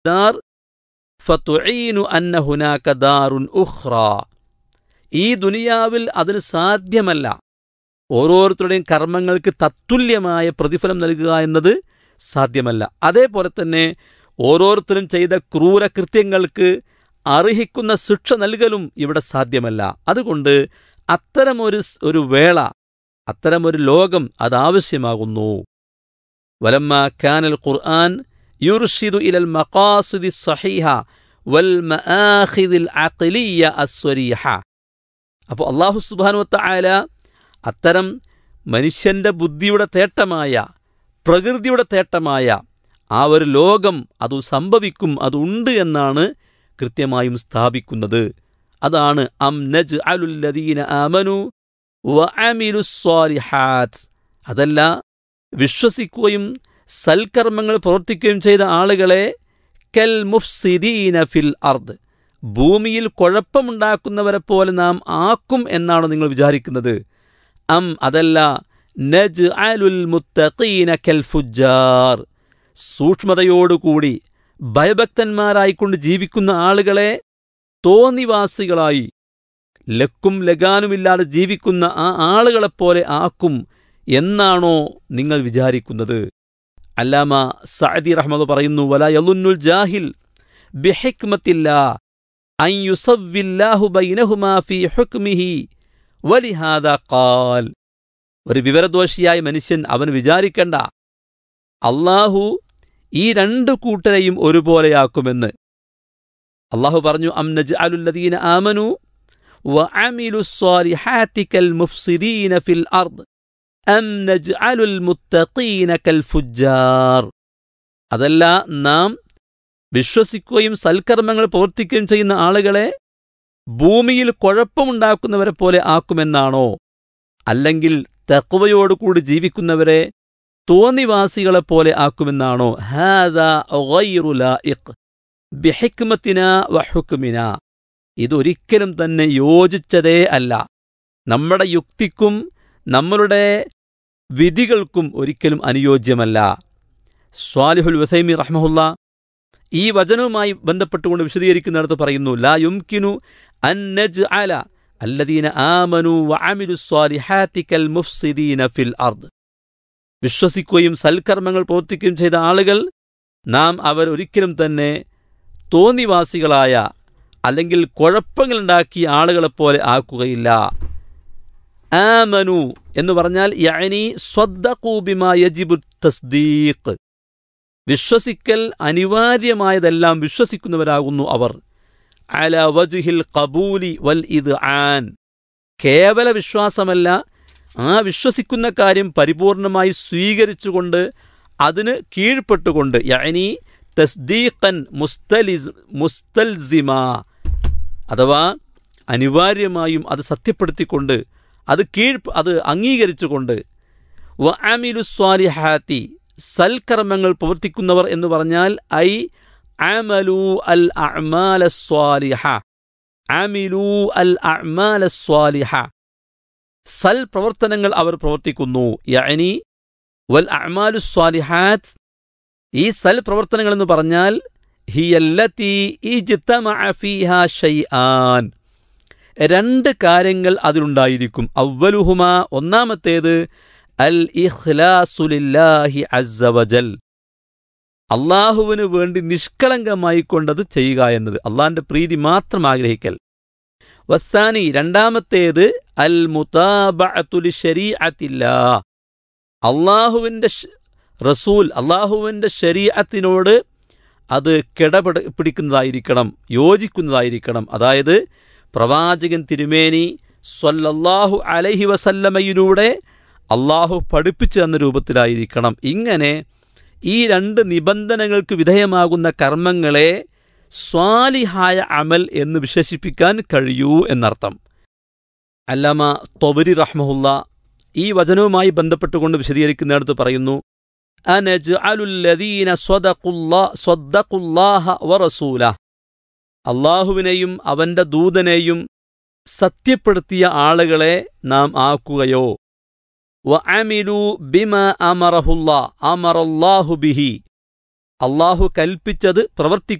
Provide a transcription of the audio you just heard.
ദാർ ഫതുഈനു അന്ന ഹുനാക ദാറുൻ ഉഖ്റ ഈ ദുനിയാവിൽ അതിന് സാധ്യമല്ല ഓരോരുത്തരുടെയും കർമ്മങ്ങൾക്ക് തത്തുല്യമായ പ്രതിഫലം നൽകുക എന്നത് സാധ്യമല്ല അതേപോലെ തന്നെ ഓരോരുത്തരും ചെയ്ത ക്രൂരകൃത്യങ്ങൾക്ക് അർഹിക്കുന്ന ശിക്ഷ നൽകലും ഇവിടെ സാധ്യമല്ല അതുകൊണ്ട് അത്തരമൊരു സ്- ഒരു വേള അത്തരമൊരു ലോകം അതാവശ്യമാകുന്നു വലമ്മ കാനൽ ഖുർആൻ യുർഷിദു ഇലൽ മഖാസിദി സഹീഹ വൽ മആഖിദിൽ അഖ്ലിയ അസ്വരീഹ അപ്പോൾ അള്ളാഹു സുബ്ഹാനഹു ആല അത്തരം മനുഷ്യന്റെ ബുദ്ധിയുടെ തേട്ടമായ പ്രകൃതിയുടെ തേട്ടമായ ആ ഒരു ലോകം അത് സംഭവിക്കും അതുണ്ട് എന്നാണ് കൃത്യമായും സ്ഥാപിക്കുന്നത് അതാണ് അം നജ് അലുല്ലദീന ആമനു വഅമിലുസ്സാലിഹാത്ത് അതല്ല വിശ്വസിക്കുകയും സൽക്കർമ്മങ്ങൾ പ്രവർത്തിക്കുകയും ചെയ്ത ആളുകളെ കൽ മുഫ്സിദീന ഫിൽ അർദ് ഭൂമിയിൽ കുഴപ്പമുണ്ടാക്കുന്നവരെ പോലെ നാം ആക്കും എന്നാണ് നിങ്ങൾ വിചാരിക്കുന്നത് അം അതല്ല നജ് അലുൽ മുത്തഖീന കൽ ഫുജാർ സൂക്ഷ്മതയോടുകൂടി ഭയഭക്തന്മാരായിക്കൊണ്ട് ജീവിക്കുന്ന ആളുകളെ തോന്നിവാസികളായി ലക്കും ലഗാനുമില്ലാതെ ജീവിക്കുന്ന ആ ആളുകളെപ്പോലെ ആക്കും എന്നാണോ നിങ്ങൾ വിചാരിക്കുന്നത് അല്ലാമ സഅദി റഹ്മദ് പറയുന്നു വല യലുന്നുൽ ജാഹിൽ ബിഹിക്മത്തില്ല അൻ യുസവ്വില്ലാഹു ബൈനഹുമാ ഫീ ഹുക്മിഹി വലിഹാദ ഖാൽ ഒരു വിവരദോഷിയായ മനുഷ്യൻ അവൻ വിചാരിക്കണ്ട അള്ളാഹു ഈ രണ്ടു കൂട്ടരെയും ഒരുപോലെയാക്കുമെന്ന് അള്ളാഹു പറഞ്ഞു അം നജ്അലുല്ലദീന ആമനു وعملوا الصالحات كالمفسدين في الأرض أم نجعل المتقين كالفجار അതല്ല നാം വിശ്വസിക്കുകയും സൽക്കർമ്മങ്ങൾ പ്രവർത്തിക്കുകയും ചെയ്യുന്ന ആളുകളെ ഭൂമിയിൽ കുഴപ്പമുണ്ടാക്കുന്നവരെ പോലെ ആക്കുമെന്നാണോ അല്ലെങ്കിൽ തക്വയോടുകൂടി ജീവിക്കുന്നവരെ തോന്നിവാസികളെപ്പോലെ ആക്കുമെന്നാണോ ഹാദ ഗൈറു ലായിഖ് ബിഹിക്മത്തിന വഹുക്മിന ഇതൊരിക്കലും തന്നെ യോജിച്ചതേ അല്ല നമ്മുടെ യുക്തിക്കും നമ്മളുടെ വിധികൾക്കും ഒരിക്കലും അനുയോജ്യമല്ല സ്വാലിഹുൽ വസൈമി റഹ്മഹുല്ല ഈ വചനവുമായി ബന്ധപ്പെട്ടുകൊണ്ട് വിശദീകരിക്കുന്നിടത്ത് പറയുന്നു ലാ യുംകിനു അൻ നജ്അല അല്ലദീന ആമനു വഅമിലു സ്വാലിഹാത്തി കൽ മുഫ്സിദീന ഫിൽ അർദ് വിശ്വസിക്കുകയും സൽക്കർമ്മങ്ങൾ പ്രവർത്തിക്കുകയും ചെയ്ത ആളുകൾ നാം അവർ ഒരിക്കലും തന്നെ തോന്നിവാസികളായ അല്ലെങ്കിൽ കുഴപ്പങ്ങളുണ്ടാക്കിയ ആളുകളെപ്പോലെ ആക്കുകയില്ല ആമനു എന്ന് പറഞ്ഞാൽ യഅനി സ്വദ്ദഖൂ ബിമാ യജിബു തസ്ദീഖ് വിശ്വസിക്കൽ അനിവാര്യമായതെല്ലാം വിശ്വസിക്കുന്നവരാകുന്നു അവർ അല വജ്ഹിൽ കബൂലി വൽ ഇത് ആൻ കേവല വിശ്വാസമല്ല ആ വിശ്വസിക്കുന്ന കാര്യം പരിപൂർണമായി സ്വീകരിച്ചുകൊണ്ട് അതിന് കീഴ്പ്പെട്ടുകൊണ്ട് യഅനി തസ്ദീഖൻ മുസ്തലിസ് മുസ്തൽസിമ അഥവാ അനിവാര്യമായും അത് സത്യപ്പെടുത്തിക്കൊണ്ട് അത് കീഴ് അത് അംഗീകരിച്ചുകൊണ്ട് വ അമിലു സ്വാലിഹാത്തി സൽക്കർമ്മങ്ങൾ പ്രവർത്തിക്കുന്നവർ എന്ന് പറഞ്ഞാൽ ഐ അമലു അൽ അഅ്മാല സ്വാലിഹ അമിലു അൽ അഅ്മാല സ്വാലിഹ സൽ പ്രവർത്തനങ്ങൾ അവർ പ്രവർത്തിക്കുന്നു യഅനി വൽ അഅ്മാലു സ്വാലിഹാത്ത് ഈ സൽ പ്രവർത്തനങ്ങൾ എന്ന് പറഞ്ഞാൽ ഹിയല്ലത്തി ഇജ്തമഅ ഫീഹാ ഷൈആൻ രണ്ട് കാര്യങ്ങൾ അതിലുണ്ടായിരിക്കും അവലുഹുമ ഒന്നാമത്തേത് അൽ ഇഖ്ലാസുലില്ലാഹി അസ്സവജൽ അള്ളാഹുവിന് വേണ്ടി നിഷ്കളങ്കമായി കൊണ്ടത് ചെയ്യുക എന്നത് അള്ളാഹിന്റെ പ്രീതി മാത്രം ആഗ്രഹിക്കൽ വസ്സാനി രണ്ടാമത്തേത് അൽ മുതാബഅത്തുലി ശരീഅത്തില്ല അള്ളാഹുവിൻ്റെ റസൂൽ അള്ളാഹുവിൻ്റെ ശരീഅത്തിനോട് അത് കിടപെട പിടിക്കുന്നതായിരിക്കണം യോജിക്കുന്നതായിരിക്കണം അതായത് പ്രവാചകൻ തിരുമേനി സ്വല്ലല്ലാഹു അലൈഹി വസല്ലമയിലൂടെ അള്ളാഹു പഠിപ്പിച്ചു തന്ന രൂപത്തിലായിരിക്കണം ഇങ്ങനെ ഈ രണ്ട് നിബന്ധനകൾക്ക് വിധേയമാകുന്ന കർമ്മങ്ങളെ സ്വാലിഹായ അമൽ എന്ന് വിശേഷിപ്പിക്കാൻ കഴിയൂ എന്നർത്ഥം അല്ലാമ തൊബരി റഹ്മഹുല്ല ഈ വചനവുമായി ബന്ധപ്പെട്ടുകൊണ്ട് വിശദീകരിക്കുന്നിടത്ത് പറയുന്നു അനജ്അലുല്ലദീന സ്വദഖുല്ലാ സ്വദ്ദഖുല്ലാഹ വറസൂല അള്ളാഹുവിനെയും അവന്റെ ദൂതനെയും സത്യപ്പെടുത്തിയ ആളുകളെ നാം ആക്കുകയോ വഅമിലു ബിമ അമറഹുല്ലാ അമറല്ലാഹു ബിഹി അള്ളാഹു കൽപ്പിച്ചത് പ്രവർത്തി